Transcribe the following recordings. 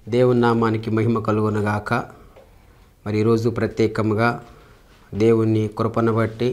దేవుని నామానికి మహిమ కలుగునగాక మరి ఈరోజు ప్రత్యేకంగా దేవుని కృపను బట్టి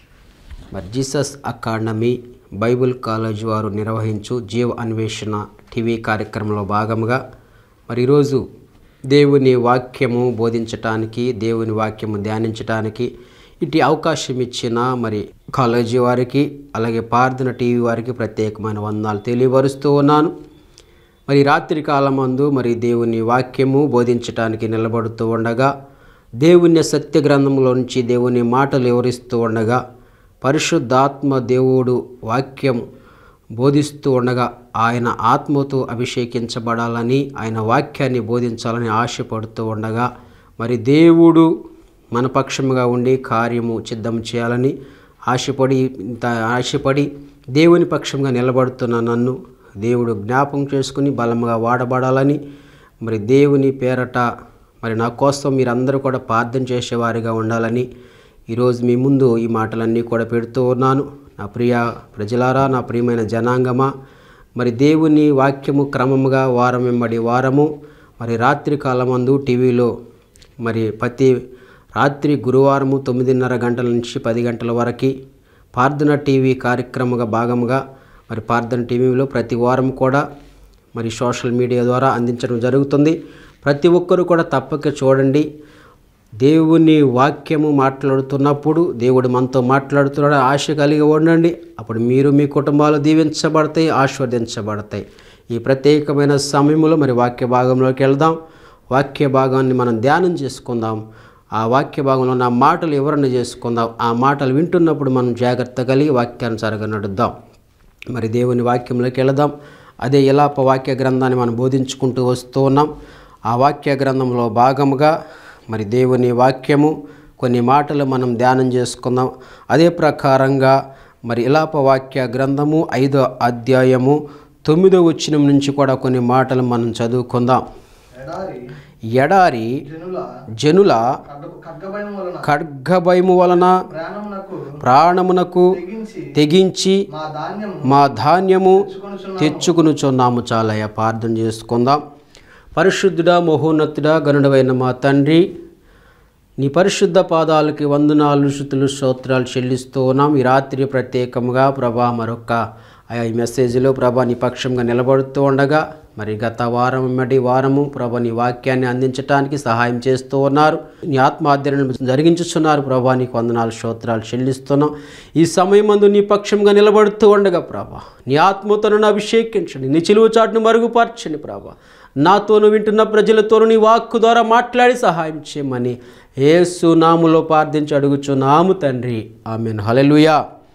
మరి జీసస్ అకాడమీ బైబిల్ కాలేజ్ వారు నిర్వహించు జీవ అన్వేషణ టీవీ కార్యక్రమంలో భాగంగా మరి ఈరోజు దేవుని వాక్యము బోధించటానికి దేవుని వాక్యము ధ్యానించటానికి ఇటు అవకాశం ఇచ్చిన మరి కాలేజీ వారికి అలాగే ప్రార్థన టీవీ వారికి ప్రత్యేకమైన వందనాలు తెలియపరుస్తూ ఉన్నాను మరి రాత్రి కాలమందు మరి దేవుని వాక్యము బోధించటానికి నిలబడుతూ ఉండగా దేవుని సత్య గ్రంథంలో నుంచి దేవుని మాటలు వివరిస్తూ ఉండగా పరిశుద్ధాత్మ దేవుడు వాక్యం బోధిస్తూ ఉండగా ఆయన ఆత్మతో అభిషేకించబడాలని ఆయన వాక్యాన్ని బోధించాలని ఆశపడుతూ ఉండగా మరి దేవుడు మన పక్షముగా ఉండి కార్యము సిద్ధం చేయాలని ఆశపడి ఇంత ఆశపడి దేవుని పక్షంగా నిలబడుతున్న నన్ను దేవుడు జ్ఞాపకం చేసుకుని బలంగా వాడబడాలని మరి దేవుని పేరట మరి నా కోసం మీరందరూ కూడా ప్రార్థన చేసేవారిగా ఉండాలని ఈరోజు మీ ముందు ఈ మాటలన్నీ కూడా పెడుతూ ఉన్నాను నా ప్రియ ప్రజలారా నా ప్రియమైన జనాంగమా మరి దేవుని వాక్యము క్రమముగా వారం వెంబడి వారము మరి రాత్రి కాలమందు టీవీలో మరి ప్రతి రాత్రి గురువారము తొమ్మిదిన్నర గంటల నుంచి పది గంటల వరకు ప్రార్థన టీవీ కార్యక్రమంగా భాగంగా మరి ప్రార్థన టీవీలో ప్రతి వారం కూడా మరి సోషల్ మీడియా ద్వారా అందించడం జరుగుతుంది ప్రతి ఒక్కరూ కూడా తప్పక చూడండి దేవుని వాక్యము మాట్లాడుతున్నప్పుడు దేవుడు మనతో మాట్లాడుతున్నాడు ఆశ కలిగి ఉండండి అప్పుడు మీరు మీ కుటుంబాలు దీవించబడతాయి ఆస్వాదించబడతాయి ఈ ప్రత్యేకమైన సమయంలో మరి వాక్య భాగంలోకి వెళ్దాం వాక్య భాగాన్ని మనం ధ్యానం చేసుకుందాం ఆ వాక్య భాగంలో నా మాటలు వివరణ చేసుకుందాం ఆ మాటలు వింటున్నప్పుడు మనం జాగ్రత్త కలిగి వాక్యానుసారంగా నడుద్దాం మరి దేవుని వాక్యంలోకి వెళదాం అదే ఇలాప వాక్య గ్రంథాన్ని మనం బోధించుకుంటూ వస్తూ ఉన్నాం ఆ వాక్య గ్రంథంలో భాగముగా మరి దేవుని వాక్యము కొన్ని మాటలు మనం ధ్యానం చేసుకుందాం అదే ప్రకారంగా మరి ఇలాప వాక్య గ్రంథము ఐదో అధ్యాయము తొమ్మిదో వచ్చినం నుంచి కూడా కొన్ని మాటలు మనం చదువుకుందాం ఎడారి ఎడారి జనుల జనుల ఖడ్గ- ఖడ్గభయం వలన ఖడ్గభయము వలన ప్రాణమునకు ప్రాణమునకు తెగించి తెగించి మా ధాన్యము మా ధాన్యము తెచ్చుకొనుచున్నాము. తెచ్చుకునుచున్నాము చాలయ్య ప్రార్థన చేసుకుందాం పరిశుద్ధుడా మహోన్నతుడా గనుడవైన మా తండ్రి నీ పరిశుద్ధ పాదాలకి వందనాలు శృతులు స్తోత్రాలు చెల్లిస్తూ ఉన్నాం ఈ రాత్రి ప్రత్యేకంగా ప్రభా మరొక ఆ ఈ మెసేజ్లో ప్రభా నీ పక్షంగా నిలబడుతూ ఉండగా మరి గత వారం వెంబడి వారము ప్రభా నీ వాక్యాన్ని అందించడానికి సహాయం చేస్తూ ఉన్నారు నీ ఆత్మాధ్యయనం జరిగించుతున్నారు ప్రభా నీకు వందనాలు స్తోత్రాలు చెల్లిస్తున్నాం ఈ సమయమందు నీ పక్షంగా నిలబడుతూ ఉండగా ప్రభా నీ ఆత్మతో నన్ను అభిషేకించండి నీ చిలువ చాటును మరుగుపరచండి ప్రభా నాతోను వింటున్న ప్రజలతోను నీ వాక్కు ద్వారా మాట్లాడి సహాయం చేయమని ఏసు నాములో ప్రార్థించి అడుగుచున్నాము తండ్రి ఆమెను హలెలుయా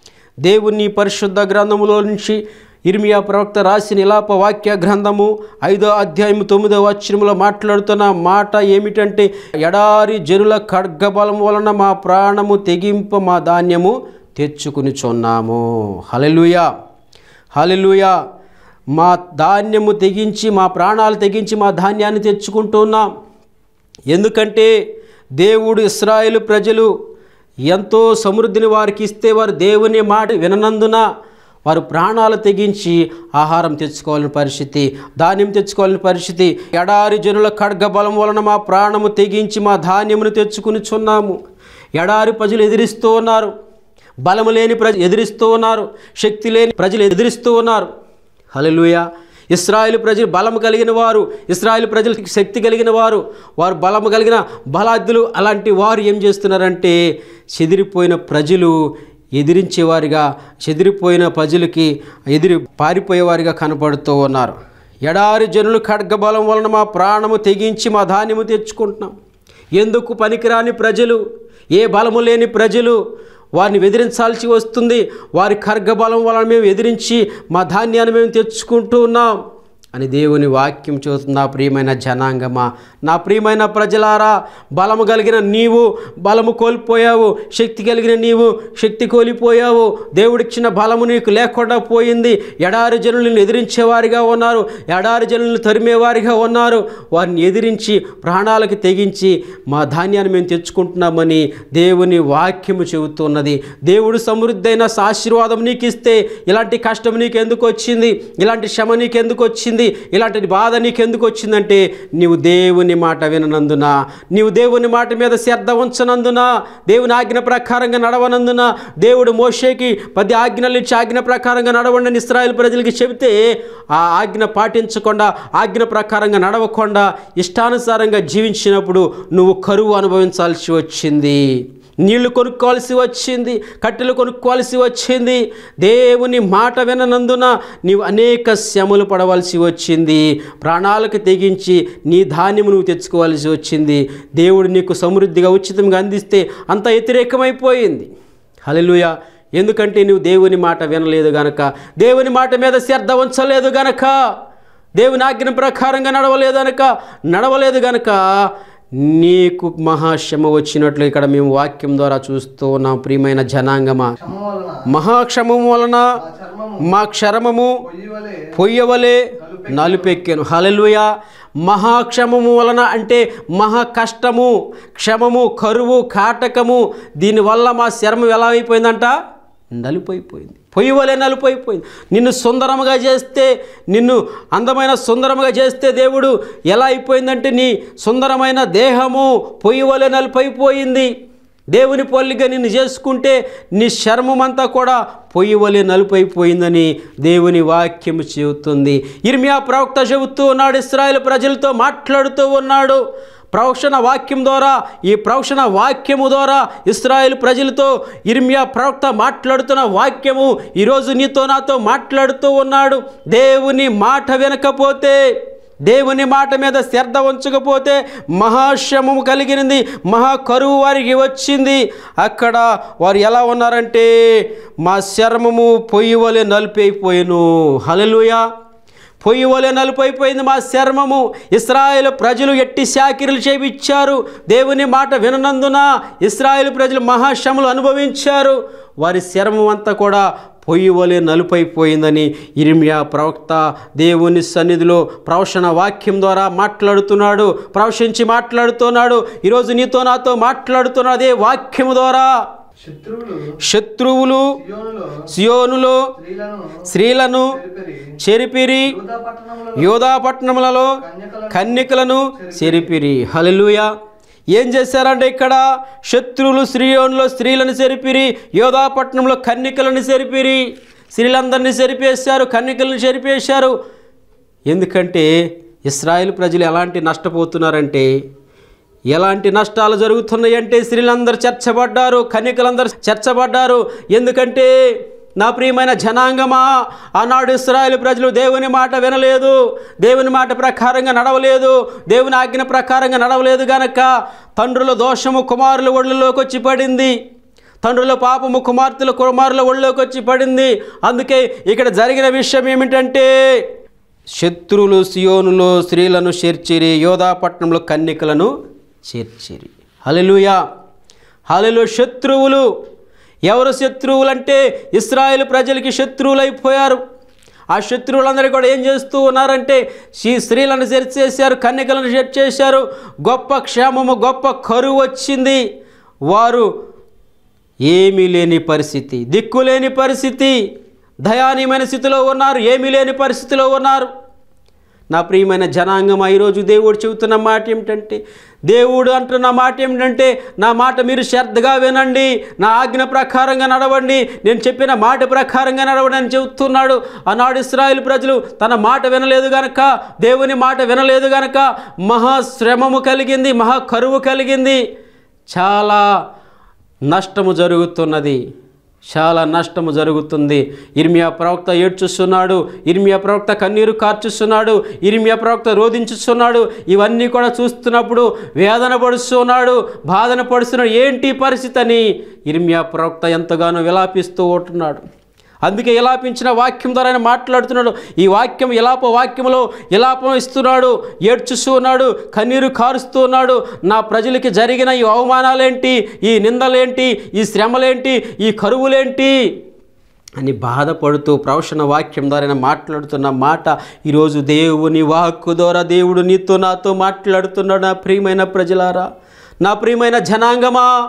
దేవుని పరిశుద్ధ గ్రంథములో నుంచి ఇర్మియా ప్రవక్త రాసిన ఇలాప వాక్య గ్రంథము ఐదో అధ్యాయం తొమ్మిదో వచనములో మాట్లాడుతున్న మాట ఏమిటంటే ఎడారి జనుల ఖడ్గబలం వలన మా ప్రాణము తెగింప మా ధాన్యము తెచ్చుకునిచున్నాము హలెలుయా హలెలుయా మా ధాన్యము తెగించి మా ప్రాణాలు తెగించి మా ధాన్యాన్ని తెచ్చుకుంటున్నాం ఎందుకంటే దేవుడు ఇస్రాయేలు ప్రజలు ఎంతో సమృద్ధిని వారికి ఇస్తే వారు దేవుని మాట విననందున వారు ప్రాణాలు తెగించి ఆహారం తెచ్చుకోవాలని పరిస్థితి ధాన్యం తెచ్చుకోవాలని పరిస్థితి ఎడారి జనుల ఖడ్గ బలం వలన మా ప్రాణము తెగించి మా ధాన్యమును తెచ్చుకునిచున్నాము ఎడారి ప్రజలు ఎదిరిస్తూ ఉన్నారు బలము లేని ప్రజలు ఎదిరిస్తూ ఉన్నారు శక్తి లేని ప్రజలు ఎదిరిస్తూ ఉన్నారు హల్లెలూయా ఇస్రాయేల్ ప్రజలు బలము కలిగిన వారు ఇస్రాయేల్ ప్రజలకు శక్తి కలిగిన వారు వారు బలము కలిగిన బలాద్దులు అలాంటి వారు ఏం చేస్తున్నారంటే చెదిరిపోయిన ప్రజలు ఎదిరించేవారిగా చెదిరిపోయిన ప్రజలకి ఎదిరి పారిపోయేవారిగా కనపడుతూ ఉన్నారు ఎడారి జనులు ఖడ్గ బలం వలన మా ప్రాణము తెగించి మా ధాన్యము తెచ్చుకుంటున్నాం ఎందుకు పనికిరాని ప్రజలు ఏ బలము లేని ప్రజలు వారిని ఎదిరించాల్సి వస్తుంది వారి ఖర్గబలం వలన మేము ఎదిరించి మా ధాన్యాన్ని మేము తెచ్చుకుంటూ ఉన్నాం అని దేవుని వాక్యం చూస్తుంది నా ప్రియమైన జనాంగమా నా ప్రియమైన ప్రజలారా బలము కలిగిన నీవు బలము కోల్పోయావు శక్తి కలిగిన నీవు శక్తి కోల్పోయావు దేవుడిచ్చిన బలము నీకు లేకుండా పోయింది ఎడారి జనులను ఎదిరించేవారిగా ఉన్నారు ఎడారి జనులను తరిమేవారిగా ఉన్నారు వారిని ఎదిరించి ప్రాణాలకు తెగించి మా ధాన్యాన్ని మేము తెచ్చుకుంటున్నామని దేవుని వాక్యము చెబుతున్నది దేవుడు సమృద్ధైన ఆశీర్వాదం నీకు ఇస్తే ఇలాంటి కష్టం నీకు ఎందుకు వచ్చింది ఇలాంటి శ్రమ నీకు ఎందుకు వచ్చింది పరిస్థితి ఇలాంటి బాధ నీకు ఎందుకు వచ్చిందంటే నీవు దేవుని మాట విననందున నీవు దేవుని మాట మీద శ్రద్ధ ఉంచనందున దేవుని ఆజ్ఞ ప్రకారంగా నడవనందున దేవుడు మోషేకి పది ఆజ్ఞలు ఇచ్చి ఆజ్ఞ ప్రకారంగా నడవండి ఇస్రాయేల్ ప్రజలకి చెబితే ఆ ఆజ్ఞ పాటించకుండా ఆజ్ఞ ప్రకారంగా నడవకుండా ఇష్టానుసారంగా జీవించినప్పుడు నువ్వు కరువు అనుభవించాల్సి వచ్చింది నీళ్లు కొనుక్కోవాల్సి వచ్చింది కట్టెలు కొనుక్కోవాల్సి వచ్చింది దేవుని మాట విననందున నీవు అనేక శ్రమలు పడవలసి వచ్చింది ప్రాణాలకు తెగించి నీ ధాన్యము నువ్వు తెచ్చుకోవాల్సి వచ్చింది దేవుడు నీకు సమృద్ధిగా ఉచితంగా అందిస్తే అంత వ్యతిరేకమైపోయింది హల్లెలూయా ఎందుకంటే నువ్వు దేవుని మాట వినలేదు గనక దేవుని మాట మీద శ్రద్ధ ఉంచలేదు గనక దేవుని ఆజ్ఞ ప్రకారంగా నడవలేదు గనక నడవలేదు గనక నీకు మహాశ్రమ వచ్చినట్లు ఇక్కడ మేము వాక్యం ద్వారా చూస్తూ ఉన్నాం ప్రియమైన జనాంగమా క్షమ వలన మహాక్షమము వలన ఆ చర్మము మా క్షరమము పొయ్యి వలె పొయ్యవలే నలుపెక్కెను హలెలుయ మహాక్షమము వలన అంటే మహా కష్టము క్షమము కరువు కాటకము దీనివల్ల మా శర్మం ఎలా అయిపోయిందంట నలుపైపోయింది పొయ్యి వలె నలుపైపోయింది నిన్ను సుందరముగా చేస్తే నిన్ను అందమైన సుందరముగా చేస్తే దేవుడు ఎలా అయిపోయిందంటే నీ సుందరమైన దేహము పొయ్యి వలె నలుపైపోయింది దేవుని పోలిగా నిన్ను చేసుకుంటే నీ శర్మం అంతా కూడా పొయ్యి వలె నలుపైపోయిందని దేవుని వాక్యం చెబుతుంది ఇర్మియా ప్రవక్త చెబుతూ ఉన్నాడు ఇస్రాయేల్ ప్రజలతో మాట్లాడుతూ ఉన్నాడు ప్రవక్షణ వాక్యం ద్వారా ఈ ప్రవక్షణ వాక్యము ద్వారా ఇస్రాయేల్ ప్రజలతో ఇర్మియా ప్రవక్త మాట్లాడుతున్న వాక్యము ఈరోజు నీతో నాతో మాట్లాడుతూ ఉన్నాడు దేవుని మాట వినకపోతే దేవుని మాట మీద శ్రద్ధ ఉంచకపోతే మహాశ్రమము కలిగినది మహా కరువు వారికి వచ్చింది అక్కడ వారు ఎలా ఉన్నారంటే మా శర్మము పొయ్యి వలె నలిపైపోయాను హలలుయా పొయ్యి వలె నలుపైపోయింది మా చర్మము ఇస్రాయేల్ ప్రజలు ఎట్టి శాకిరులు చేపించారు దేవుని మాట విననందున ఇస్రాయేల్ ప్రజలు మహాశ్రమలు అనుభవించారు వారి చర్మం అంతా కూడా పొయ్యి వలె నలుపైపోయిందని ఇర్మియా ప్రవక్త దేవుని సన్నిధిలో ప్రవచన వాక్యం ద్వారా మాట్లాడుతున్నాడు ప్రవశించి మాట్లాడుతున్నాడు ఈరోజు నీతో నాతో మాట్లాడుతున్నాడు అదే వాక్యము ద్వారా శత్రువులు శత్రువులు సియోనులో సియోనులో స్త్రీలను స్త్రీలను చెరిపిరి చెరిపిరి యూదా పట్టణంలో యోధాపట్నములలో కన్యకలను కన్యకలను చెరిపిరి హల్లెలూయ ఏం చేశారంటే ఇక్కడ శత్రువులు శ్రీయోన్లో స్త్రీలను చెరిపిరి యోధాపట్నంలో కన్యకలను చెరిపిరి స్త్రీలందరినీ చెరిపేశారు కన్యకలను చెరిపేశారు ఎందుకంటే ఇస్రాయేల్ ప్రజలు ఎలాంటి నష్టపోతున్నారంటే ఎలాంటి నష్టాలు జరుగుతున్నాయంటే స్త్రీలందరూ చర్చబడ్డారు కన్యకలందరూ చర్చబడ్డారు ఎందుకంటే నా ప్రియమైన జనాంగమా ఆనాడు ఇస్రాయేల్ ప్రజలు దేవుని మాట వినలేదు దేవుని మాట ప్రకారంగా నడవలేదు దేవుని ఆజ్ఞ ప్రకారంగా నడవలేదు గనక తండ్రుల దోషము కుమారుల ఒళ్ళలోకి వచ్చి పడింది తండ్రుల పాపము కుమార్తెల కుమారుల ఒళ్ళోకి వచ్చి పడింది అందుకే ఇక్కడ జరిగిన విషయం ఏమిటంటే శత్రువులు సియోనులో స్త్రీలను చేర్చిరి యోధాపట్నంలో కన్నికలను చేర్చిరి హలెలుయా హలెలు శత్రువులు ఎవరు శత్రువులంటే ఇస్రాయేల్ ప్రజలకి శత్రువులైపోయారు ఆ శత్రువులందరూ కూడా ఏం చేస్తూ ఉన్నారంటే ఈ స్త్రీలను చేర్చేశారు కన్యకలను చేర్చేశారు గొప్ప క్షేమము గొప్ప కరువు వచ్చింది వారు ఏమీ లేని పరిస్థితి దిక్కులేని పరిస్థితి దయానీయమైన స్థితిలో ఉన్నారు ఏమీ లేని పరిస్థితిలో ఉన్నారు నా ప్రియమైన జనాంగం ఈరోజు దేవుడు చెబుతున్న మాట ఏమిటంటే దేవుడు అంటున్న మాట ఏమిటంటే నా మాట మీరు శ్రద్ధగా వినండి నా ఆజ్ఞ ప్రకారంగా నడవండి నేను చెప్పిన మాట ప్రకారంగా నడవండి అని చెబుతున్నాడు ఆనాడు ఇస్రాయేల్ ప్రజలు తన మాట వినలేదు గనక దేవుని మాట వినలేదు గనక మహాశ్రమము కలిగింది మహా కరువు కలిగింది చాలా నష్టము జరుగుతున్నది చాలా నష్టము జరుగుతుంది ఇర్మియా ప్రవక్త ఏడ్చుస్తున్నాడు ఇర్మియా ప్రవక్త కన్నీరు కార్చుస్తున్నాడు ఇర్మియా ప్రవక్త రోధించుస్తున్నాడు ఇవన్నీ కూడా చూస్తున్నప్పుడు వేదన పడుస్తున్నాడు బాధన పడుస్తున్నాడు ఏంటి పరిస్థితి అని ఇర్మియా ప్రవక్త ఎంతగానో విలాపిస్తూ ఉంటున్నాడు అందుకే ఇలాపించిన వాక్యం ద్వారా ఆయన మాట్లాడుతున్నాడు ఈ వాక్యం ఇలాప వాక్యంలో ఇలాపం ఇస్తున్నాడు ఏడ్చుస్తూ ఉన్నాడు కన్నీరు కారుస్తూ ఉన్నాడు నా ప్రజలకి జరిగిన ఈ అవమానాలేంటి ఈ నిందలేంటి ఈ శ్రమలేంటి ఈ కరువులేంటి అని బాధపడుతూ ప్రవచన వాక్యం ద్వారా ఆయన మాట్లాడుతున్న మాట ఈరోజు దేవుని వాక్కు ద్వారా దేవుడు నీతో నాతో మాట్లాడుతున్నాడు నా ప్రియమైన ప్రజలారా నా ప్రియమైన జనాంగమా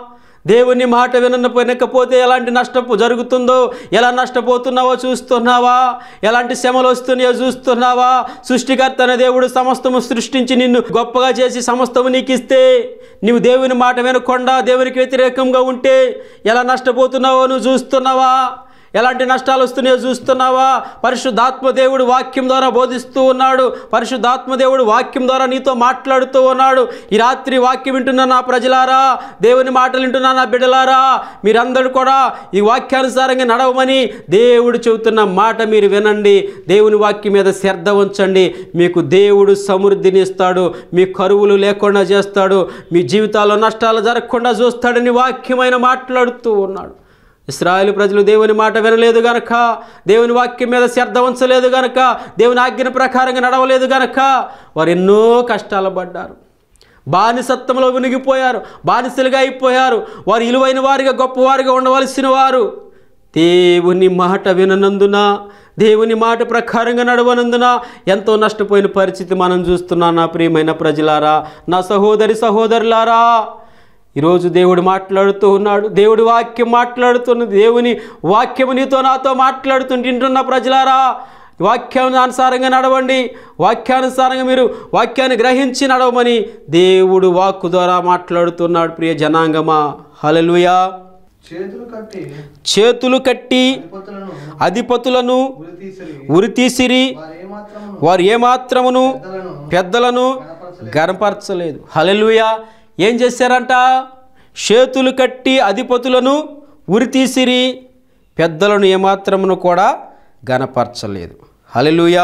దేవుని మాట వినకపోతే ఎలాంటి నష్టపు జరుగుతుందో ఎలా నష్టపోతున్నావో చూస్తున్నావా ఎలాంటి శ్రమలు వస్తున్నాయో చూస్తున్నావా సృష్టికర్త అనే దేవుడు సమస్తము సృష్టించి నిన్ను గొప్పగా చేసి సమస్తము నీకు ఇస్తే నీవు దేవుని మాట వినకుండా దేవునికి వ్యతిరేకంగా ఉంటే ఎలా నష్టపోతున్నావో నువ్వు చూస్తున్నావా ఎలాంటి నష్టాలు వస్తున్నాయో చూస్తున్నావా పరిశుద్ధాత్మ దేవుడు వాక్యం ద్వారా బోధిస్తూ ఉన్నాడు పరిశుద్ధాత్మ దేవుడు వాక్యం ద్వారా నీతో మాట్లాడుతూ ఉన్నాడు ఈ రాత్రి వాక్యం వింటున్న నా ప్రజలారా దేవుని మాటలు వింటున్న నా బిడ్డలారా మీరందరూ కూడా ఈ వాక్యానుసారంగా నడవమని దేవుడు చెబుతున్న మాట మీరు వినండి దేవుని వాక్యం మీద శ్రద్ధ ఉంచండి మీకు దేవుడు సమృద్ధిని ఇస్తాడు మీ కరువులు లేకుండా చేస్తాడు మీ జీవితాల్లో నష్టాలు జరగకుండా చూస్తాడని వాక్యమైన మాట్లాడుతూ ఉన్నాడు ఇస్రాయేల్ ప్రజలు దేవుని మాట వినలేదు గనక దేవుని వాక్యం మీద శ్రద్ధ ఉంచలేదు గనక దేవుని ఆజ్ఞ ప్రకారంగా నడవలేదు గనక వారు ఎన్నో కష్టాలు పడ్డారు బానిసత్వంలో మునిగిపోయారు బానిసలుగా అయిపోయారు వారు ఇలువైన వారిగా గొప్పవారిగా ఉండవలసిన వారు దేవుని మాట విననందున దేవుని మాట ప్రకారంగా నడవనందున ఎంతో నష్టపోయిన పరిస్థితి మనం చూస్తున్నాం నా ప్రియమైన ప్రజలారా నా సహోదరి సహోదరులారా ఈరోజు దేవుడు మాట్లాడుతూ ఉన్నాడు దేవుడి వాక్యం మాట్లాడుతున్నది దేవుని వాక్యము నీతో నాతో మాట్లాడుతుంటుంటున్న ప్రజలారా వాక్యానుసారంగా నడవండి వాక్యానుసారంగా మీరు వాక్యాన్ని గ్రహించి నడవమని దేవుడు వాక్కు ద్వారా మాట్లాడుతున్నాడు ప్రియ జనాంగమా హలలుయా చేతులు కట్టి చేతులు కట్టి అధిపతులను అధిపతులను ఉరితీసిరి ఉరితీసిరి వారు ఏమాత్రమును వారు ఏమాత్రమును పెద్దలను పెద్దలను గణపరచలేదు. గనపరచలేదు హలెలుయా ఏం చేశారంట చేతులు కట్టి అధిపతులను ఉరితీసిరి పెద్దలను ఏమాత్రమును కూడా గనపరచలేదు హలెలుయా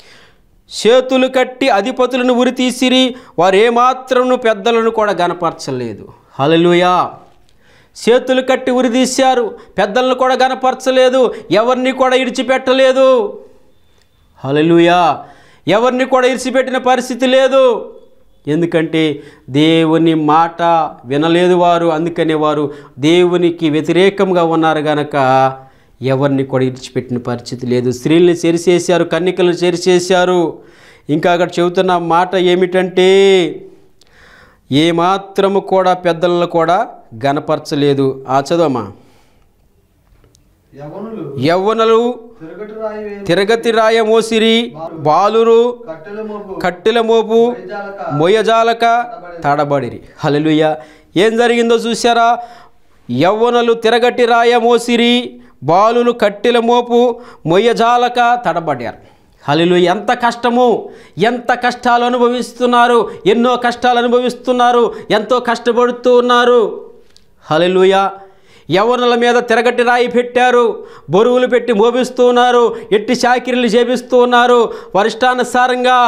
చేతులు కట్టి అధిపతులను ఉరితీసిరి వారు ఏమాత్రమును పెద్దలను కూడా గనపరచలేదు హలెలుయా చేతులు కట్టి ఉరితీశారు పెద్దలను కూడా గనపరచలేదు ఎవరిని కూడా ఇడిచిపెట్టలేదు హలలుయా ఎవరిని కూడా ఇరిచిపెట్టిన పరిస్థితి లేదు ఎందుకంటే దేవుని మాట వినలేదు వారు అందుకనే వారు దేవునికి వ్యతిరేకంగా ఉన్నారు గనక ఎవరిని కూడా ఇడిచిపెట్టిన పరిస్థితి లేదు స్త్రీల్ని చెరిచేశారు కన్నికలను చెరిచేశారు ఇంకా అక్కడ చెబుతున్న మాట ఏమిటంటే ఏమాత్రము కూడా పెద్దలను కూడా గనపరచలేదు ఆ చదవమ్మా యవనులు యవ్వనలు తిరగటి రాయి వేలు తిరగతి రాయ మోసిరి బాలురు కట్టెల మోపు కట్టెల మోపు వైజాలక మొయ్యజాలక తడబడిరి హల్లెలూయ ఏం జరిగిందో చూసారా యవ్వనులు తిరగటి రాయ మోసిరి బాలులు కట్టెల మోపు మొయ్యజాలక తడబడారు హల్లెలూయ ఎంత కష్టము ఎంత కష్టాలు అనుభవిస్తున్నారు ఎన్నో కష్టాలు అనుభవిస్తున్నారు ఎంతో కష్టపడుతూ ఉన్నారు హల్లెలూయ యవనుల మీద తిరగటి రాయి పెట్టారు బరువులు పెట్టి మోపిస్తూ ఉన్నారు ఎట్టి చాకిరీలు చేపిస్తూ ఉన్నారు వరిష్టానుసారంగా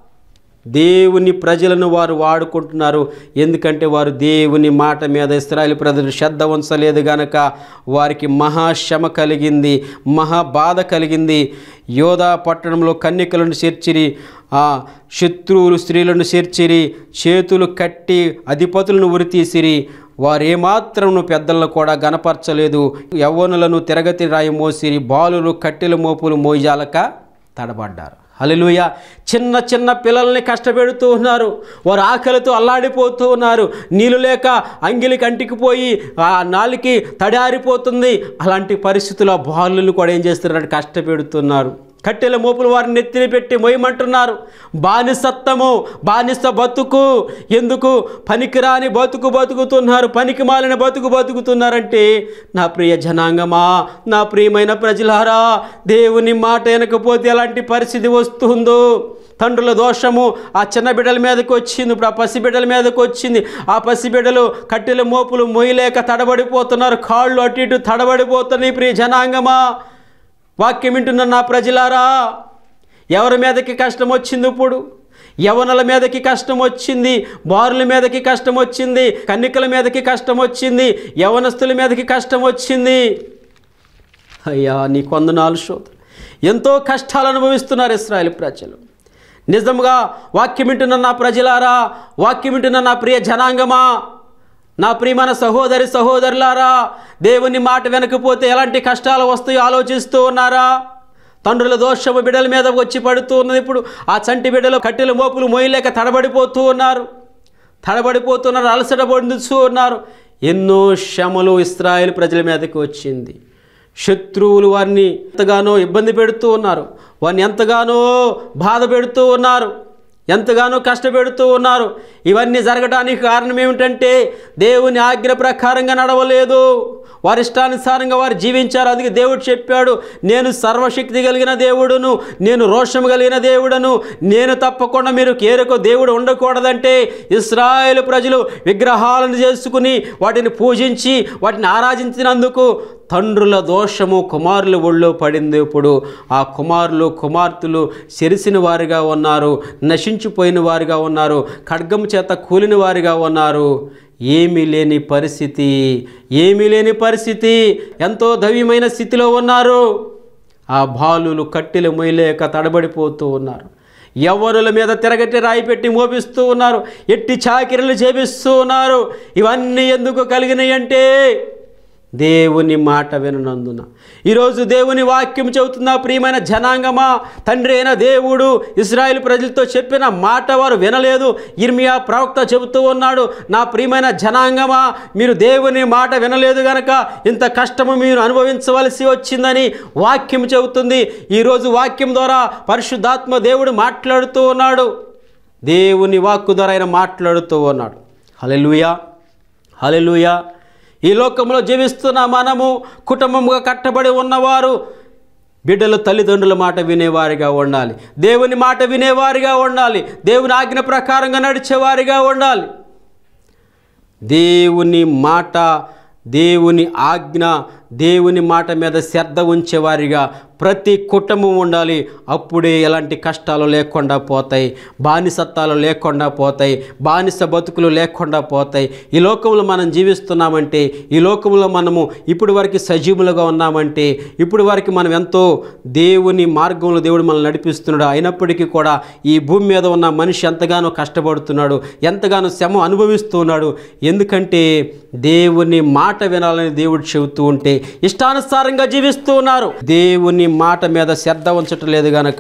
దేవుని ప్రజలను వారు వాడుకుంటున్నారు ఎందుకంటే వారు దేవుని మాట మీద ఇస్రాయల్ ప్రజలు శ్రద్ధ ఉంచలేదు గనక వారికి మహాశ్రమ కలిగింది మహా బాధ కలిగింది యోధా పట్టణంలో కన్యకలను చేర్చిరి ఆ శత్రువులు స్త్రీలను చేర్చిరి చేతులు కట్టి అధిపతులను ఉరితీసిరి వారు ఏమాత్రమును పెద్దలను కూడా గనపరచలేదు యవ్వనులను తిరగతి రాయి మోసిరి బాలులు కట్టెల మోపులు మోయిజాలక తడబడ్డారు హల్లెలూయ చిన్న చిన్న పిల్లల్ని కష్టపెడుతూ ఉన్నారు వారు ఆకలితో అల్లాడిపోతూ ఉన్నారు నీళ్ళు లేక అంగిలి కంటికిపోయి ఆ నాలికి తడారిపోతుంది అలాంటి పరిస్థితుల్లో బాలులను కూడా ఏం చేస్తున్నారు కష్టపెడుతున్నారు కట్టెల మోపులు వారిని నెత్తిన పెట్టి మొయ్యమంటున్నారు బానిసత్వము బానిస బతుకు ఎందుకు పనికిరాని బతుకు బతుకుతున్నారు పనికి మాలిన బతుకు బతుకుతున్నారంటే నా ప్రియ జనాంగమా నా ప్రియమైన ప్రజలారా దేవుని మాట వినకపోతే ఎలాంటి పరిస్థితి వస్తుందో తండ్రుల దోషము ఆ చిన్న బిడ్డల మీదకి వచ్చింది ఇప్పుడు ఆ పసి బిడ్డల మీదకి వచ్చింది ఆ పసి బిడ్డలు కట్టెల మోపులు మొయ్యలేక తడబడిపోతున్నారు కాళ్ళు అటు ఇటు తడబడిపోతున్నాయి ప్రియ జనాంగమా వాక్యం వింటున్న నా ప్రజలారా ఎవరి మీదకి కష్టం వచ్చింది ఇప్పుడు యవనుల మీదకి కష్టం వచ్చింది బారుల మీదకి కష్టం వచ్చింది కన్నికల మీదకి కష్టం వచ్చింది యవనస్తుల మీదకి కష్టం వచ్చింది అయ్యా నీ కొందనాలు శోధ ఎంతో కష్టాలు అనుభవిస్తున్నారు ఇస్రాయేల్ ప్రజలు నిజంగా వాక్యం వింటున్న నా ప్రజలారా వాక్యం వింటున్న నా ప్రియ జనాంగమా నా ప్రియమైన సహోదరి సహోదరులారా దేవుని మాట వెనకపోతే ఎలాంటి కష్టాలు వస్తాయో ఆలోచిస్తూ ఉన్నారా తండ్రుల దోషము బిడ్డల మీద వచ్చి పడుతూ ఉన్నది ఇప్పుడు ఆ చంటి బిడ్డలు కట్టెల మోపులు మోయలేక తడబడిపోతూ ఉన్నారు తడబడిపోతున్నారు అలసట పొందుతూ ఉన్నారు ఎన్నో శ్రమలు ఇస్రాయేల్ ప్రజల మీదకి వచ్చింది శత్రువులు వారిని ఎంతగానో ఇబ్బంది పెడుతూ ఉన్నారు వారిని ఎంతగానో బాధ పెడుతూ ఉన్నారు ఎంతగానో కష్టపెడుతూ ఉన్నారు ఇవన్నీ జరగడానికి కారణం ఏమిటంటే దేవుని ఆజ్ఞ ప్రకారంగా నడవలేదు వారి ఇష్టానుసారంగా వారు జీవించారు అందుకే దేవుడు చెప్పాడు నేను సర్వశక్తి కలిగిన దేవుడును నేను రోషం కలిగిన దేవుడను నేను తప్పకుండా మీరు కేరుకో దేవుడు ఉండకూడదంటే ఇస్రాయేల్ ప్రజలు విగ్రహాలను చేసుకుని వాటిని పూజించి వాటిని ఆరాధించినందుకు తండ్రుల దోషము కుమారుల ఒళ్ళో పడింది ఇప్పుడు ఆ కుమారులు కుమార్తెలు చెరిసిన వారిగా ఉన్నారు నశించిపోయిన వారిగా ఉన్నారు ఖడ్గం చేత కూలిన వారిగా ఉన్నారు ఏమీ లేని పరిస్థితి ఏమీ లేని పరిస్థితి ఎంతో దవ్యమైన స్థితిలో ఉన్నారు ఆ బాలులు కట్టెలు మొయ్యలేక తడబడిపోతూ ఉన్నారు యవ్వనుల మీద తిరగట్టి రాయి పెట్టి మోపిస్తూ ఉన్నారు ఎట్టి చాకిరీలు చేపిస్తూ ఉన్నారు ఇవన్నీ ఎందుకు కలిగినాయి అంటే దేవుని మాట విననందున ఈరోజు దేవుని వాక్యం చెబుతున్న ప్రియమైన జనాంగమా తండ్రి అయిన దేవుడు ఇస్రాయేల్ ప్రజలతో చెప్పిన మాట వారు వినలేదు ఇర్మియా ప్రవక్త చెబుతూ ఉన్నాడు నా ప్రియమైన జనాంగమా మీరు దేవుని మాట వినలేదు గనక ఇంత కష్టము మీరు అనుభవించవలసి వచ్చిందని వాక్యం చెబుతుంది ఈరోజు వాక్యం ద్వారా పరిశుద్ధాత్మ దేవుడు మాట్లాడుతూ ఉన్నాడు దేవుని వాక్కు ద్వారా ఆయన మాట్లాడుతూ ఉన్నాడు హలెలుయా హలెలుయా ఈ లోకంలో జీవిస్తున్న మనము కుటుంబంగా కట్టబడి ఉన్నవారు బిడ్డలు తల్లిదండ్రుల మాట వినేవారిగా ఉండాలి దేవుని మాట వినేవారిగా ఉండాలి దేవుని ఆజ్ఞ ప్రకారంగా నడిచేవారిగా ఉండాలి దేవుని మాట దేవుని ఆజ్ఞ దేవుని మాట మీద శ్రద్ధ ఉంచేవారిగా ప్రతి కుటుంబం ఉండాలి అప్పుడే ఎలాంటి కష్టాలు లేకుండా పోతాయి బానిసత్వాలు లేకుండా పోతాయి బానిస బతుకులు లేకుండా పోతాయి ఈ లోకంలో మనం జీవిస్తున్నామంటే ఈ లోకంలో మనము ఇప్పటి వరకు సజీవులుగా ఉన్నామంటే ఇప్పటి వరకు మనం ఎంతో దేవుని మార్గంలో దేవుడు మనల్ని నడిపిస్తున్నాడు అయినప్పటికీ కూడా ఈ భూమి మీద ఉన్న మనిషి ఎంతగానో కష్టపడుతున్నాడు ఎంతగానో శ్రమ అనుభవిస్తున్నాడు ఎందుకంటే దేవుని మాట వినాలని దేవుడు చెబుతూ ఉంటే ఇష్టానుసారంగా జీవిస్తూ ఉన్నారు దేవుని మాట మీద శ్రద్ధ ఉంచటం లేదు గనక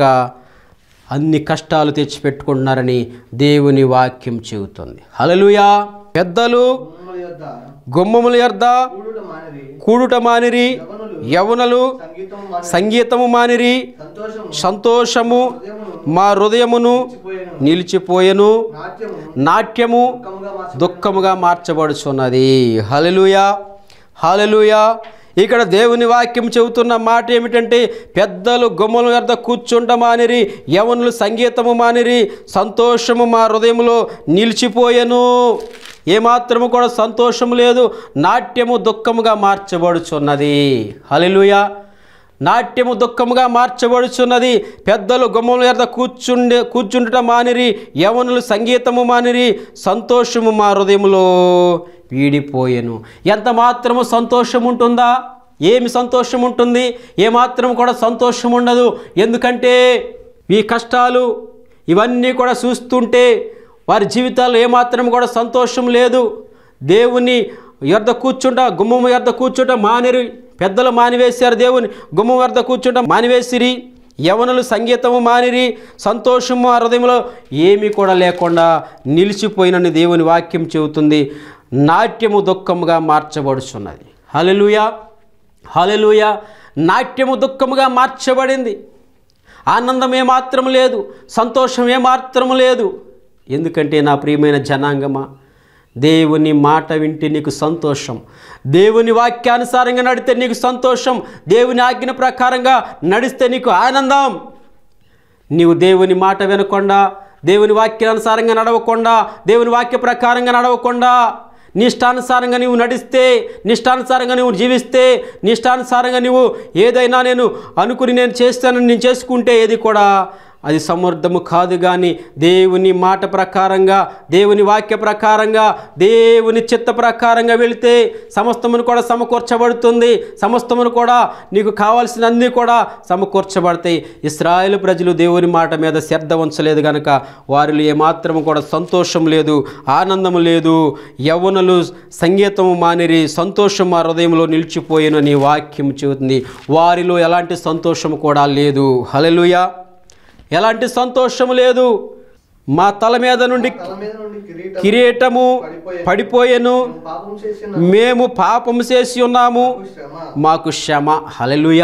అన్ని కష్టాలు తెచ్చిపెట్టుకుంటున్నారని దేవుని వాక్యం చెబుతుంది హలలుయా పెద్దలు గుమ్మముల యొద్ద గుమ్మముల యొద్ద కూడుట మానిరి కూడుట మానిరి యవనులు యవనలు సంగీతం మాని సంగీతము మానిరి సంతోషము సంతోషము హృదయమును మా హృదయమును నిలిచిపోయెను నిలిచిపోయెను నాట్యము నాట్యము దుఃఖముగా మార్చ దుఃఖముగా మార్చబడుచున్నది హలలుయా హలలుయా ఇక్కడ దేవుని వాక్యం చెబుతున్న మాట ఏమిటంటే పెద్దలు గుమ్మల వద్ద కూర్చుంట మానిరి యవనులు సంగీతము మానిరి సంతోషము మా హృదయంలో నిలిచిపోయెను ఏమాత్రము కూడా సంతోషము లేదు నాట్యము దుఃఖముగా మార్చబడుచున్నది హలలుయా నాట్యము దుఃఖముగా మార్చబడుచున్నది పెద్దలు గుమ్మల యొద్ద కూర్చుండే కూర్చుండట మానిరి యవనులు సంగీతము మానిరి సంతోషము మా హృదయములో వీడిపోయెను ఎంత మాత్రము సంతోషం ఉంటుందా ఏమి సంతోషం ఉంటుంది ఏమాత్రం కూడా సంతోషం ఉండదు ఎందుకంటే ఈ కష్టాలు ఇవన్నీ కూడా చూస్తుంటే వారి జీవితాల్లో ఏమాత్రం కూడా సంతోషం లేదు దేవుని యొద్ద కూర్చుంట గుమ్మము యొద్ద కూర్చుంట మానిరి పెద్దలు మానివేశారు దేవుని గుమ్మం వద్ద కూర్చుంట మానివేసిరి యవనులు సంగీతము మానిరి సంతోషము ఆ హృదయంలో ఏమీ కూడా లేకుండా నిలిచిపోయినని దేవుని వాక్యం చెబుతుంది నాట్యము దుఃఖముగా మార్చబడుచున్నది హలెలుయా హలెలుయా నాట్యము దుఃఖముగా మార్చబడింది ఆనందం ఏమాత్రం లేదు సంతోషం ఏమాత్రం లేదు ఎందుకంటే నా ప్రియమైన జనాంగమా దేవుని మాట వింటే నీకు సంతోషం దేవుని వాక్యానుసారంగా నడితే నీకు సంతోషం దేవుని ఆజ్ఞ ప్రకారంగా నడిస్తే నీకు ఆనందం నీవు దేవుని మాట వినకుండా దేవుని వాక్యానుసారంగా నడవకుండా దేవుని వాక్య ప్రకారంగా నడవకుండా నిష్టానుసారంగా నీవు నడిస్తే నిష్టానుసారంగా నువ్వు జీవిస్తే నిష్టానుసారంగా నువ్వు ఏదైనా నేను అనుకుని నేను చేస్తానని నేను చేసుకుంటే ఏది కూడా అది సమర్థము కాదు కానీ దేవుని మాట ప్రకారంగా దేవుని వాక్య ప్రకారంగా దేవుని చిత్త ప్రకారంగా వెళితే సమస్తమును కూడా సమకూర్చబడుతుంది సమస్తమును కూడా నీకు కావాల్సిన అన్నీ కూడా సమకూర్చబడతాయి ఇస్రాయేల్ ప్రజలు దేవుని మాట మీద శ్రద్ధ ఉంచలేదు కనుక వారిలో ఏమాత్రం కూడా సంతోషం లేదు ఆనందము లేదు యవ్వనులు సంగీతము మానిరి సంతోషం మా హృదయంలో నిలిచిపోయిన నీ వాక్యం చెబుతుంది వారిలో ఎలాంటి సంతోషం కూడా లేదు హలెలుయా ఎలాంటి సంతోషం లేదు మా తల మీద నుండి తల మీద నుండి కిరీటం కిరీటము పడిపోయెను మేము పాపం చేసిన మేము పాపము చేసి ఉన్నాము శ్రమ మాకు క్షమ హలెలుయ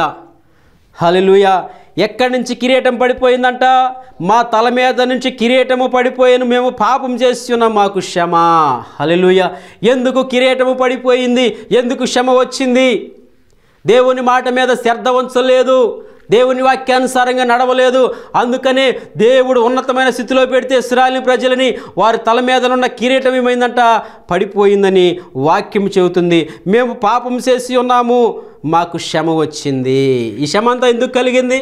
హలెలుయ ఎక్కడి నుంచి కిరీటం పడిపోయిందంట మా తల మీద నుంచి కిరీటము పడిపోయాను మేము పాపం చేస్తున్నాం మాకు క్షమ హలెలుయ ఎందుకు కిరీటము పడిపోయింది ఎందుకు క్షమ వచ్చింది దేవుని మాట మీద శ్రద్ధ ఉంచలేదు దేవుని వాక్యానుసారంగా నడవలేదు అందుకనే దేవుడు ఉన్నతమైన స్థితిలో పెడితే ఇస్రాయల్ ప్రజలని వారి తల మీద ఉన్న కిరీటం ఏమైందంట పడిపోయిందని వాక్యం చెబుతుంది మేము పాపం చేసి ఉన్నాము మాకు శ్రమ వచ్చింది ఈ శ్రమ అంతా ఎందుకు కలిగింది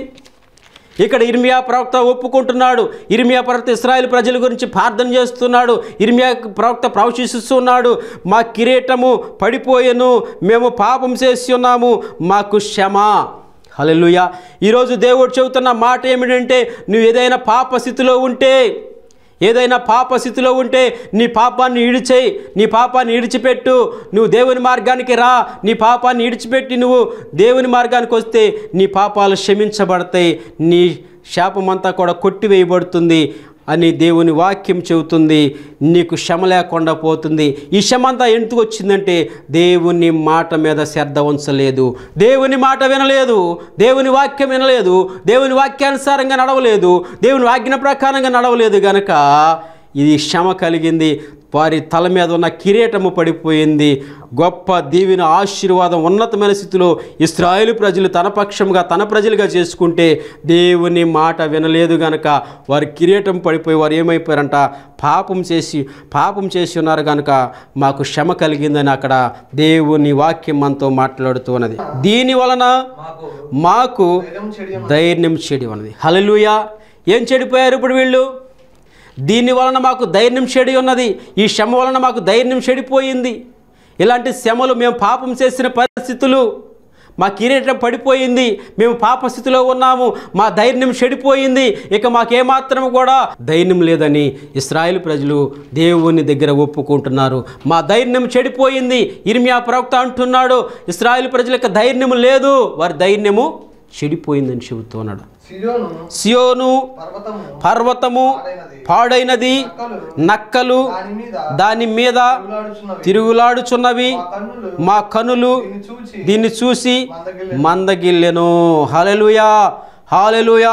ఇక్కడ ఇర్మియా ప్రవక్త ఒప్పుకుంటున్నాడు ఇర్మియా ప్రవక్త ఇస్రాయేల్ ప్రజల గురించి ప్రార్థన చేస్తున్నాడు ఇర్మియా ప్రవక్త ప్రవశిస్తున్నాడు మా కిరీటము పడిపోయెను మేము పాపం చేసి ఉన్నాము మాకు క్షమ హల్లెలూయా ఈరోజు దేవుడు చెబుతున్న మాట ఏమిటంటే నువ్వు ఏదైనా పాప స్థితిలో ఉంటే ఏదైనా పాప స్థితిలో ఉంటే నీ పాపాన్ని ఇడిచేయి నీ పాపాన్ని ఇడిచిపెట్టు నువ్వు దేవుని మార్గానికి రా నీ పాపాన్ని ఇడిచిపెట్టి నువ్వు దేవుని మార్గానికి వస్తే నీ పాపాలు క్షమించబడతాయి నీ శాపమంతా కూడా కొట్టివేయబడుతుంది అని దేవుని వాక్యం చెబుతుంది నీకు శ్రమ లేకుండా పోతుంది ఈ శ్రమ అంతా ఎందుకు వచ్చిందంటే దేవుని మాట మీద శ్రద్ధ ఉంచలేదు దేవుని మాట వినలేదు దేవుని వాక్యం వినలేదు దేవుని వాక్యానుసారంగా నడవలేదు దేవుని ఆజ్ఞ ప్రకారంగా నడవలేదు గనక ఇది శ్రమ కలిగింది వారి తల మీద ఉన్న కిరీటము పడిపోయింది గొప్ప దీవిన ఆశీర్వాదం ఉన్నతమైన స్థితిలో ఇస్రాయేలు ప్రజలు తన పక్షంగా తన ప్రజలుగా చేసుకుంటే దేవుని మాట వినలేదు గనక వారి కిరీటం పడిపోయి వారు ఏమైపోయారంట పాపం చేసి పాపం చేసి ఉన్నారు కనుక మాకు శ్రమ కలిగిందని అక్కడ దేవుని వాక్యం మనతో మాట్లాడుతూ ఉన్నది దీని వలన మాకు మాకు ధైర్యం చెడి ధైర్యం చెడి ఉన్నది హల్లెలూయా ఏం చెడిపోయారు ఇప్పుడు వీళ్ళు దీని వలన మాకు ధైర్యం చెడి ఉన్నది ఈ శ్రమ వలన మాకు ధైర్యం చెడిపోయింది ఇలాంటి శ్రమలు మేము పాపం చేసిన పరిస్థితులు మా కిరీటం పడిపోయింది మేము పాప స్థితిలో ఉన్నాము మా ధైర్యం చెడిపోయింది ఇక మాకేమాత్రం కూడా ధైర్యం లేదని ఇస్రాయేల్ ప్రజలు దేవుని దగ్గర ఒప్పుకుంటున్నారు మా ధైర్యం చెడిపోయింది ఇర్మియా ప్రవక్త అంటున్నాడు ఇస్రాయేల్ ప్రజలకు ధైర్యం లేదు వారి ధైర్యము చెడిపోయిందని చెబుతున్నాడు సియోను సియోను పర్వతము పర్వతము పాడైనది పాడైనది నక్కలు నక్కలు దాని మీద దాని మీద తిరుగులాడుచున్నవి. తిరుగులాడుచున్నవి మా కన్నులు మా కనులు దీన్ని చూచి దీన్ని చూసి మందగిల్లెను. మందగిల్లెను హాలెలుయా హాలెలుయా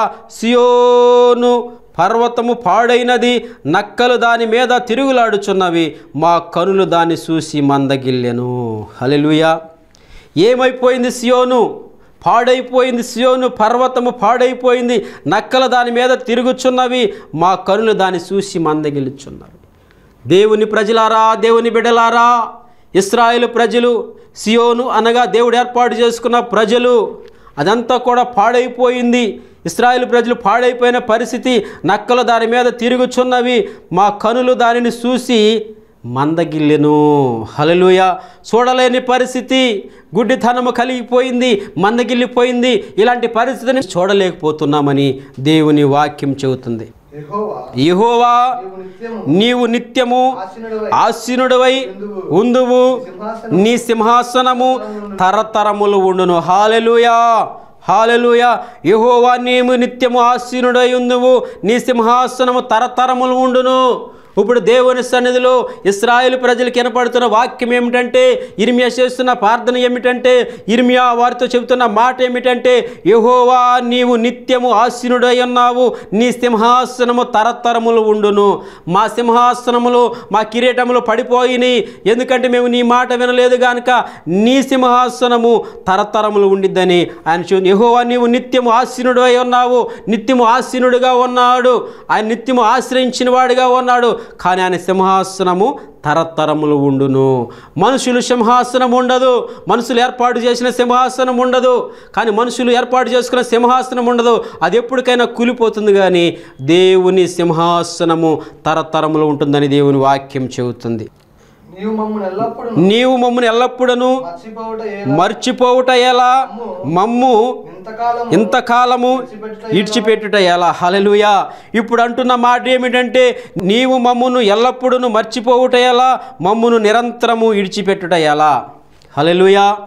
సియోను పర్వతము పాడైనది నక్కలు దాని మీద తిరుగులాడుచున్నవి మా కనులు దాన్ని చూసి మందగిల్లెను హలెలుయా ఏమైపోయింది సియోను పాడైపోయింది సియోను పర్వతము పాడైపోయింది నక్కలు దాని మీద తిరుగుచున్నవి మా కనులు దాన్ని చూసి మందగిల్చున్నారు దేవుని ప్రజలారా దేవుని బిడ్డలారా ఇస్రాయేలు ప్రజలు సియోను అనగా దేవుడు ఏర్పాటు చేసుకున్న ప్రజలు అదంతా కూడా పాడైపోయింది ఇస్రాయేల్ ప్రజలు పాడైపోయిన పరిస్థితి నక్కలు దాని మీద తిరుగుచున్నవి మా కనులు దానిని చూసి మందగిల్లెను హలలుయ చూడలేని పరిస్థితి గుడ్డితనము కలిగిపోయింది మందగిల్లిపోయింది ఇలాంటి పరిస్థితిని చూడలేకపోతున్నామని దేవుని వాక్యం చెబుతుంది యెహోవా యెహోవా నీవు నిత్యము నీవు నిత్యము ఆసీనుడవై ఆసీనుడవై ఉందువు నీ సింహాసనము తరతరములు ఉండును హాలెలుయా హాలెలుయా యెహోవా నీవు నిత్యము ఆసీనుడై ఉందువు నీ సింహాసనము తరతరములు ఉండును ఇప్పుడు దేవుని సన్నిధిలో ఇస్రాయేల్ ప్రజలకు వినపడుతున్న వాక్యం ఏమిటంటే ఇర్మియా చేస్తున్న ప్రార్థన ఏమిటంటే ఇర్మియా వారితో చెబుతున్న మాట ఏమిటంటే యెహోవా నీవు నిత్యము ఆసీనుడై ఉన్నావు నీ సింహాసనము తరతరములు ఉండును మా సింహాసనములు మా కిరీటములు పడిపోయినాయి ఎందుకంటే మేము నీ మాట వినలేదు గనుక నీ సింహాసనము తరతరములు ఉండిద్దని ఆయన చూ యెహోవా నీవు నిత్యము ఆసీనుడై ఉన్నావు నిత్యము ఆసీనుడిగా ఉన్నాడు ఆయన నిత్యము ఆశ్రయించిన వాడిగా ఉన్నాడు కానీ ఆయన సింహాసనము తరతరములు ఉండును మనుషులు సింహాసనం ఉండదు మనుషులు ఏర్పాటు చేసిన సింహాసనం ఉండదు కానీ మనుషులు ఏర్పాటు చేసుకున్న సింహాసనం ఉండదు అది ఎప్పటికైనా కూలిపోతుంది కానీ దేవుని సింహాసనము తరతరములు ఉంటుందని దేవుని వాక్యం చెబుతుంది నీవు మమ్మల్ని ఎల్లప్పుడూ నీవు మమ్మల్ని ఎల్లప్పుడూ మర్చిపోవుట ఏ మర్చిపోవుట ఎలా మమ్ము ఇంతకాలం ఇంతకాలము ఇడిచిపెట్టుట ఎలా హలలుయా ఇప్పుడు అంటున్న మాట ఏమిటంటే నీవు మమ్మును ఎల్లప్పుడూ మర్చిపోవుట ఎలా మమ్మును నిరంతరము ఇడిచిపెట్టుట ఎలా హలలుయా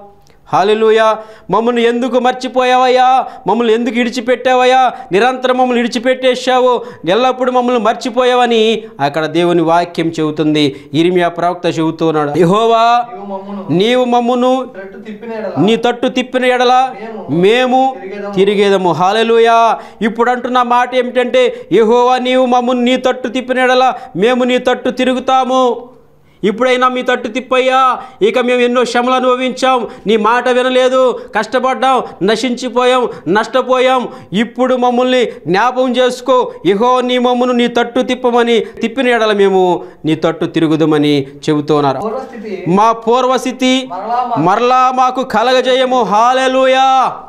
హాలెలుయా మమ్మల్ని ఎందుకు మర్చిపోయావయ్యా మమ్మల్ని ఎందుకు ఇడిచిపెట్టావయ్యా నిరంతరం మమ్మల్ని ఇడిచిపెట్టేశావు ఎల్లప్పుడూ మమ్మల్ని మర్చిపోయావని అక్కడ దేవుని వాక్యం చెబుతుంది ఇరిమియా ప్రవక్త చెబుతున్నాడు యెహోవా నీవు మమ్మును నీవు మమ్మును రెట్టు తిప్పిన ఎడల నీ తట్టు తిప్పిన ఎడల మేము తిరిగేదము హాలెలుయా ఇప్పుడు అంటున్న మాట ఏమిటంటే యెహోవా నీవు మమ్మల్ని నీ తట్టు తిప్పిన ఎడల మేము నీ తట్టు తిరుగుతాము ఇప్పుడైనా మీ తట్టు తిప్పయ్యా ఇక మేము ఎన్నో శ్రమలు అనుభవించాం నీ మాట వినలేదు కష్టపడ్డాం నశించిపోయాం నష్టపోయాం ఇప్పుడు మమ్మల్ని జ్ఞాపకం చేసుకో ఇహో నీ మమ్మను నీ తట్టు తిప్పమని తిప్పిన ఎడల మేము నీ తట్టు తిరుగుదమని చెబుతున్నారు పూర్వస్థితి మా పూర్వస్థితి మరలా మా మరలా మాకు కలగజేయము హాలెలుయా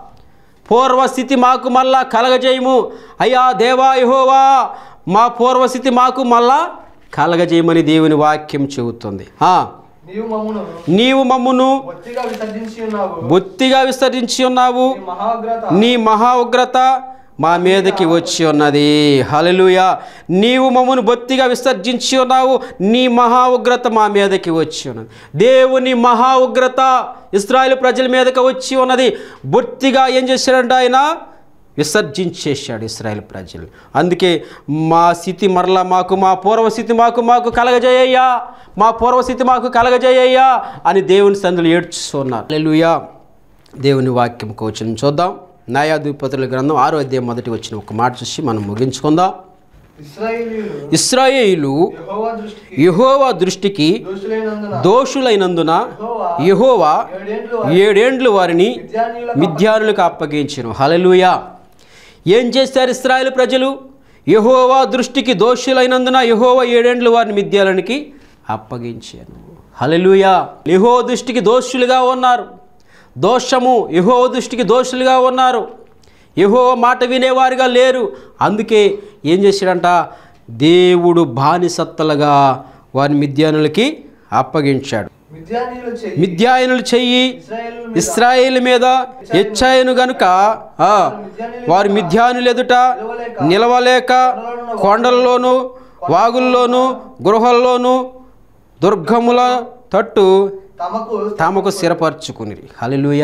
పూర్వస్థితి మాకు మళ్ళా కలగజేయము అయ్యా దేవా యెహోవా మా పూర్వస్థితి మాకు మళ్ళా కలగజేయమని దేవుని వాక్యం చెబుతుంది ఆ, నీవు మమ్మును నీవు మమ్మును బొత్తిగా విసర్జించి ఉన్నావు బొత్తిగా విస్తరించి ఉన్నావు నీ మహాగ్రత నీ మహా ఉగ్రత మా మీదకి వచ్చి ఉన్నది హల్లెలూయా నీవు మమ్మను బొత్తిగా విసర్జించి ఉన్నావు నీ మహా ఉగ్రత మా మీదకి వచ్చి ఉన్నది దేవుని మహా ఉగ్రత ఇస్రాయేల్ ప్రజల మీదకి వచ్చి ఉన్నది బొత్తిగా ఏం చేశాడంటే ఆయన విసర్జించేశాడు ఇస్రాయేల్ ప్రజలు అందుకే మా స్థితి మరలా మాకు మా పూర్వస్థితి మాకు మాకు కలగజేయ్యా మా పూర్వస్థితి మాకు కలగజేయ్యా అని దేవుని సందులు ఏడ్చుస్తున్నారు హల్లెలూయా దేవుని వాక్యం కోచం చూద్దాం న్యాయాధిపతుల గ్రంథం ఆరో అధ్యాయం మొదటి వచ్చిన ఒక మాట చూసి మనం ముగించుకుందాం ఇస్రాయేలీయులు ఇస్రాయేలు యెహోవా దృష్టికి యెహోవా దృష్టికి దోషులైనందున దోషులైనందున యెహోవా యెహోవా ఏడేండ్లు ఏడేండ్లు వారిని మిద్యానీయుల మిథ్యానులకు అప్పగించను హలలుయా ఏం చేశారు ఇస్రాయేల్ ప్రజలు యెహోవా దృష్టికి దోషులైనందున యెహోవా ఏడేండ్లు వారిని మిథ్యాలనికి అప్పగించాను హలలుయా యెహో దృష్టికి దోషులుగా ఉన్నారు దోషము యెహో దృష్టికి దోషులుగా ఉన్నారు యెహో మాట వినేవారుగా లేరు అందుకే ఏం చేశాడంట దేవుడు బానిసత్తలుగా వారిని మిథ్యానులకి అప్పగించాడు మిద్యానీయుల చెయ్యి మిథ్యాయనులు చెయ్యి ఇస్రాయేలు ఇస్రాయేల్ మీద హెచ్చాయను గనుక ఆ, వారు మిథ్యానులు ఎదుట నిలవలేక కొండల్లోనూ వాగుల్లోనూ గృహల్లోనూ దుర్గముల తట్టు తమకు తామకు స్థిరపరచుకుని హల్లెలూయా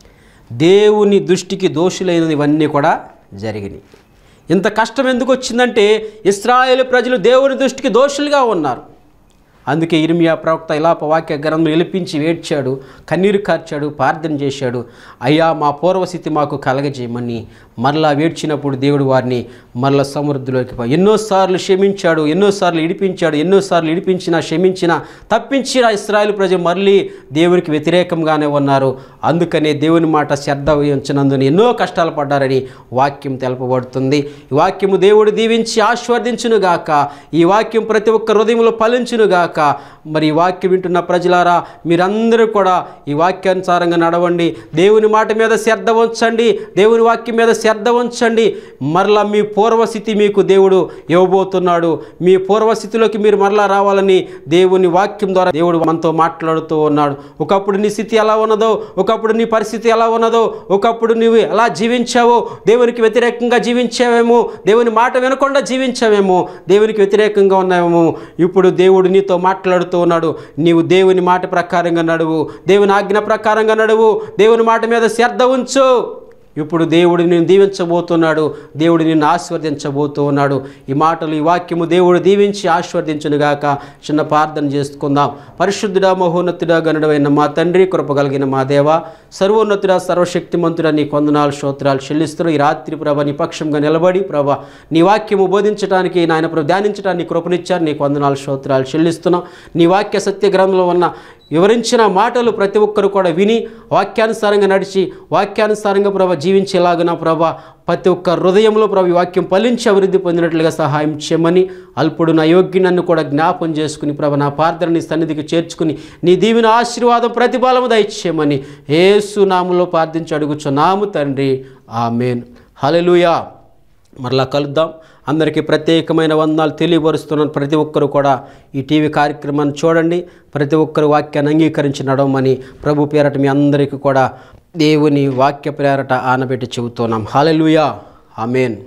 దేవుని దృష్టికి దోషులైనది ఇవన్నీ కూడా జరిగినాయి ఇంత కష్టం ఎందుకు వచ్చిందంటే ఇస్రాయేల్ ప్రజలు దేవుని దృష్టికి దోషులుగా ఉన్నారు అందుకే ఇర్మియా ప్రవక్త ఇలాప వాక్య గ్రంథం ఎలిపించి ఏడ్చాడు కన్నీరు కార్చాడు ప్రార్థన చేశాడు అయ్యా మా పూర్వస్థితి మాకు కలగజేయమని మరలా వేడ్చినప్పుడు దేవుడు వారిని మరలా సమృద్ధిలోకి పో- ఎన్నోసార్లు క్షమించాడు ఎన్నోసార్లు ఇడిపించాడు ఎన్నోసార్లు ఇడిపించినా క్షమించినా తప్పించిన ఇస్రాయేల్ ప్రజలు మళ్ళీ దేవునికి వ్యతిరేకంగానే ఉన్నారు అందుకనే దేవుని మాట శ్రద్ధ వహించినందున ఎన్నో కష్టాలు పడ్డారని వాక్యం తెలపబడుతుంది ఈ వాక్యము దేవుడు దీవించి ఆశీర్వదించునుగాక ఈ వాక్యం ప్రతి ఒక్క హృదయంలో ఫలించునుగాక మరి ఈ వాక్యం వింటున్న ప్రజలారా మీరందరూ కూడా ఈ వాక్యానుసారంగా నడవండి దేవుని మాట మీద శ్రద్ధ ఉంచండి దేవుని వాక్యం మీద శ్రద్ధ ఉంచండి మరలా మీ పూర్వస్థితి మీకు దేవుడు ఇవ్వబోతున్నాడు మీ పూర్వస్థితిలోకి మీరు మరలా రావాలని దేవుని వాక్యం ద్వారా దేవుడు మనతో మాట్లాడుతూ ఉన్నాడు ఒకప్పుడు నీ స్థితి ఎలా ఉన్నదో ఒకప్పుడు నీ పరిస్థితి ఎలా ఉన్నదో ఒకప్పుడు నువ్వు ఎలా జీవించావో దేవునికి వ్యతిరేకంగా జీవించావేమో దేవుని మాట వినకుండా జీవించావేమో దేవునికి వ్యతిరేకంగా ఉన్నావేమో ఇప్పుడు దేవుడు నీతో మాట్లాడుతూ ఉన్నాడు నీవు దేవుని మాట ప్రకారంగా నడువు దేవుని ఆజ్ఞ ప్రకారంగా నడువు దేవుని మాట మీద శ్రద్ధ ఉంచు ఇప్పుడు దేవుడు నిన్ను దీవించబోతున్నాడు దేవుడు నిన్ను ఆశీర్వదించబోతూ ఉన్నాడు ఈ మాటలు ఈ వాక్యము దేవుడు దీవించి ఆశీర్వదించునుగాక చిన్న ప్రార్థన చేసుకుందాం పరిశుద్ధుడా మహోన్నతుడా గనుడమైన మా తండ్రి కృపగలిగిన మా దేవ సర్వోన్నతుడా సర్వశక్తిమంతుడా నీ కొందనాలు స్తోత్రాలు చెల్లిస్తూ ఈ రాత్రి ప్రభ నీ పక్షంగా నిలబడి ప్రభ నీ వాక్యము బోధించడానికి నాయన ప్రభు ధ్యానించడానికి నీ కృపనిచ్చారు నీ కొందనాలు స్తోత్రాలు చెల్లిస్తున్నాం నీ వాక్య సత్య గ్రంథంలో ఉన్న వివరించిన మాటలు ప్రతి ఒక్కరు కూడా విని వాక్యానుసారంగా నడిచి వాక్యానుసారంగా ప్రభ జీవించేలాగున ప్రభ ప్రతి ఒక్క హృదయంలో ప్రభు ఈ వాక్యం ఫలించి అభివృద్ధి పొందినట్లుగా సహాయం చేయమని అల్పుడు నా యోగ్య నన్ను కూడా జ్ఞాపం చేసుకుని ప్రభ నా ప్రార్థన నీ సన్నిధికి చేర్చుకుని నీ దీవెన ఆశీర్వాదం ప్రతిఫలము దయచేయమని ఏసు నాములో ప్రార్థించి అడుగుచున్నాము తండ్రి ఆమెన్ హల్లెలూయా మరలా కలుద్దాం అందరికీ ప్రత్యేకమైన వందనాలు తెలియపరుస్తున్నాను ప్రతి ఒక్కరు కూడా ఈ టీవీ కార్యక్రమాన్ని చూడండి ప్రతి ఒక్కరు వాక్యాన్ని అంగీకరించి నడవమని ప్రభు పేరట మీ అందరికీ కూడా దేవుని వాక్య పేరట ఆనబెట్టి చెబుతున్నాం హాలెలుయా ఆమెన్